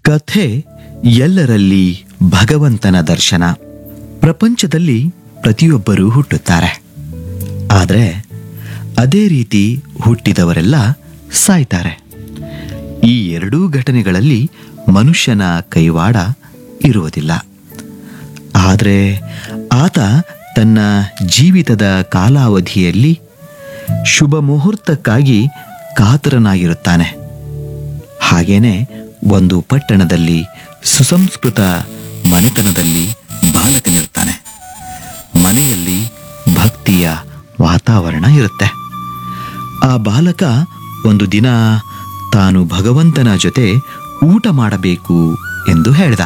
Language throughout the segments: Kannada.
ಕಥೆ ಎಲ್ಲರಲ್ಲಿ ಭಗವಂತನ ದರ್ಶನ ಪ್ರಪಂಚದಲ್ಲಿ ಪ್ರತಿಯೊಬ್ಬರೂ ಹುಟ್ಟುತ್ತಾರೆ ಆದರೆ ಅದೇ ರೀತಿ ಹುಟ್ಟಿದವರೆಲ್ಲ ಸಾಯ್ತಾರೆ ಈ ಎರಡೂ ಘಟನೆಗಳಲ್ಲಿ ಮನುಷ್ಯನ ಕೈವಾಡ ಇರುವುದಿಲ್ಲ ಆದರೆ ಆತ ತನ್ನ ಜೀವಿತದ ಕಾಲಾವಧಿಯಲ್ಲಿ ಶುಭ ಮುಹೂರ್ತಕ್ಕಾಗಿ ಕಾತರನಾಗಿರುತ್ತಾನೆ ಹಾಗೇನೆ ಒಂದು ಪಟ್ಟಣದಲ್ಲಿ ಸುಸಂಸ್ಕೃತ ಮನೆತನದಲ್ಲಿ ಬಾಲಕನಿರ್ತಾನೆ ಮನೆಯಲ್ಲಿ ಭಕ್ತಿಯ ವಾತಾವರಣ ಇರುತ್ತೆ ಆ ಬಾಲಕ ಒಂದು ದಿನ ತಾನು ಭಗವಂತನ ಜೊತೆ ಊಟ ಮಾಡಬೇಕು ಎಂದು ಹೇಳ್ದ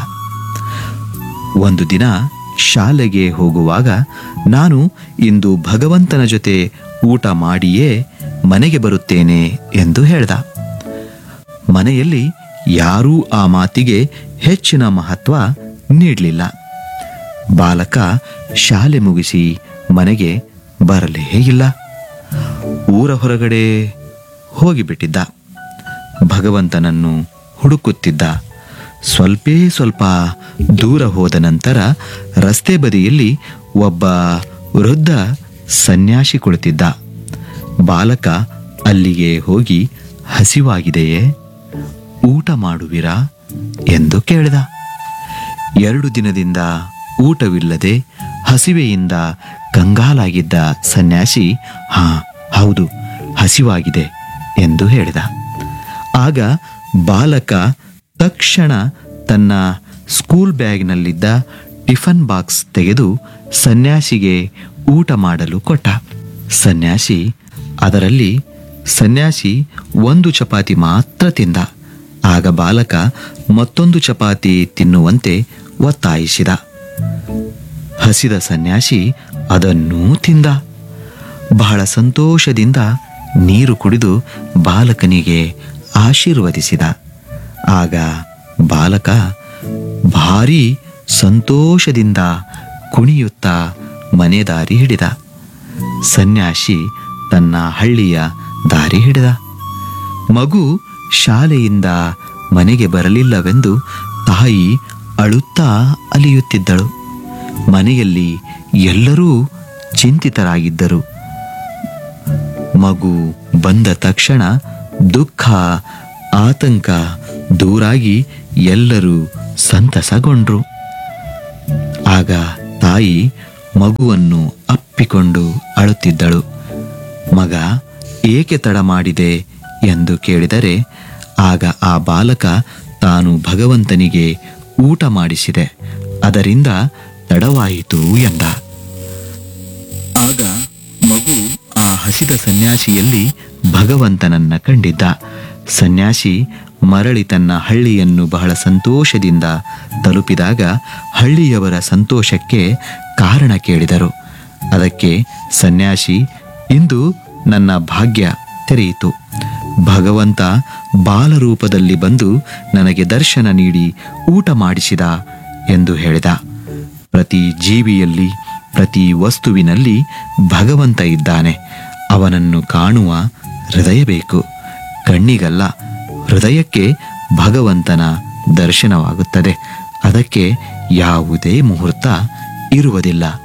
ಒಂದು ದಿನ ಶಾಲೆಗೆ ಹೋಗುವಾಗ ನಾನು ಇಂದು ಭಗವಂತನ ಜೊತೆ ಊಟ ಮಾಡಿಯೇ ಮನೆಗೆ ಬರುತ್ತೇನೆ ಎಂದು ಹೇಳ್ದ ಮನೆಯಲ್ಲಿ ಯಾರೂ ಆ ಮಾತಿಗೆ ಹೆಚ್ಚಿನ ಮಹತ್ವ ನೀಡಲಿಲ್ಲ ಬಾಲಕ ಶಾಲೆ ಮುಗಿಸಿ ಮನೆಗೆ ಬರಲೇ ಇಲ್ಲ ಊರ ಹೊರಗಡೆ ಹೋಗಿಬಿಟ್ಟಿದ್ದ ಭಗವಂತನನ್ನು ಹುಡುಕುತ್ತಿದ್ದ ಸ್ವಲ್ಪೇ ಸ್ವಲ್ಪ ದೂರ ಹೋದ ನಂತರ ರಸ್ತೆ ಬದಿಯಲ್ಲಿ ಒಬ್ಬ ವೃದ್ಧ ಸನ್ಯಾಸಿ ಕುಳಿತಿದ್ದ ಬಾಲಕ ಅಲ್ಲಿಗೆ ಹೋಗಿ ಹಸಿವಾಗಿದೆಯೇ ಊಟ ಮಾಡುವಿರಾ ಎಂದು ಕೇಳಿದ ಎರಡು ದಿನದಿಂದ ಊಟವಿಲ್ಲದೆ ಹಸಿವೆಯಿಂದ ಕಂಗಾಲಾಗಿದ್ದ ಸನ್ಯಾಸಿ ಹಾ ಹೌದು ಹಸಿವಾಗಿದೆ ಎಂದು ಹೇಳಿದ ಆಗ ಬಾಲಕ ತಕ್ಷಣ ತನ್ನ ಸ್ಕೂಲ್ ಬ್ಯಾಗ್ನಲ್ಲಿದ್ದ ಟಿಫನ್ ಬಾಕ್ಸ್ ತೆಗೆದು ಸನ್ಯಾಸಿಗೆ ಊಟ ಮಾಡಲು ಕೊಟ್ಟ ಸನ್ಯಾಸಿ ಅದರಲ್ಲಿ ಸನ್ಯಾಸಿ ಒಂದು ಚಪಾತಿ ಮಾತ್ರ ತಿಂದ ಆಗ ಬಾಲಕ ಮತ್ತೊಂದು ಚಪಾತಿ ತಿನ್ನುವಂತೆ ಒತ್ತಾಯಿಸಿದ ಹಸಿದ ಸನ್ಯಾಸಿ ಅದನ್ನೂ ತಿಂದ ಬಹಳ ಸಂತೋಷದಿಂದ ನೀರು ಕುಡಿದು ಬಾಲಕನಿಗೆ ಆಶೀರ್ವದಿಸಿದ ಆಗ ಬಾಲಕ ಭಾರೀ ಸಂತೋಷದಿಂದ ಕುಣಿಯುತ್ತಾ ಮನೆ ದಾರಿ ಹಿಡಿದ ಸನ್ಯಾಸಿ ತನ್ನ ಹಳ್ಳಿಯ ದಾರಿ ಹಿಡಿದ ಮಗು ಶಾಲೆಯಿಂದ ಮನೆಗೆ ಬರಲಿಲ್ಲವೆಂದು ತಾಯಿ ಅಳುತ್ತಾ ಅಲಿಯುತ್ತಿದ್ದಳು ಮನೆಯಲ್ಲಿ ಎಲ್ಲರೂ ಚಿಂತಿತರಾಗಿದ್ದರು ಮಗು ಬಂದ ತಕ್ಷಣ ದುಃಖ ಆತಂಕ ದೂರಾಗಿ ಎಲ್ಲರೂ ಸಂತಸಗೊಂಡ್ರು ಆಗ ತಾಯಿ ಮಗುವನ್ನು ಅಪ್ಪಿಕೊಂಡು ಅಳುತ್ತಿದ್ದಳು ಮಗ ಏಕೆ ತಡ ಮಾಡಿದೆ ಎಂದು ಕೇಳಿದರೆ ಆಗ ಆ ಬಾಲಕ ತಾನು ಭಗವಂತನಿಗೆ ಊಟ ಮಾಡಿಸಿದೆ ಅದರಿಂದ ತಡವಾಯಿತು ಎಂದ ಆಗ ಮಗು ಆ ಹಸಿದ ಸನ್ಯಾಸಿಯಲ್ಲಿ ಭಗವಂತನನ್ನ ಕಂಡಿದ್ದ ಸನ್ಯಾಸಿ ಮರಳಿ ತನ್ನ ಹಳ್ಳಿಯನ್ನು ಬಹಳ ಸಂತೋಷದಿಂದ ತಲುಪಿದಾಗ ಹಳ್ಳಿಯವರ ಸಂತೋಷಕ್ಕೆ ಕಾರಣ ಕೇಳಿದರು ಅದಕ್ಕೆ ಸನ್ಯಾಸಿ ಇಂದು ನನ್ನ ಭಾಗ್ಯ ತೆರೆಯಿತು ಭಗವಂತ ಬಾಲರೂಪದಲ್ಲಿ ಬಂದು ನನಗೆ ದರ್ಶನ ನೀಡಿ ಊಟ ಮಾಡಿಸಿದ ಎಂದು ಹೇಳಿದ ಪ್ರತಿ ಜೀವಿಯಲ್ಲಿ ಪ್ರತಿ ವಸ್ತುವಿನಲ್ಲಿ ಭಗವಂತ ಇದ್ದಾನೆ ಅವನನ್ನು ಕಾಣುವ ಹೃದಯ ಬೇಕು ಕಣ್ಣಿಗಲ್ಲ ಹೃದಯಕ್ಕೆ ಭಗವಂತನ ದರ್ಶನವಾಗುತ್ತದೆ ಅದಕ್ಕೆ ಯಾವುದೇ ಮುಹೂರ್ತ ಇರುವುದಿಲ್ಲ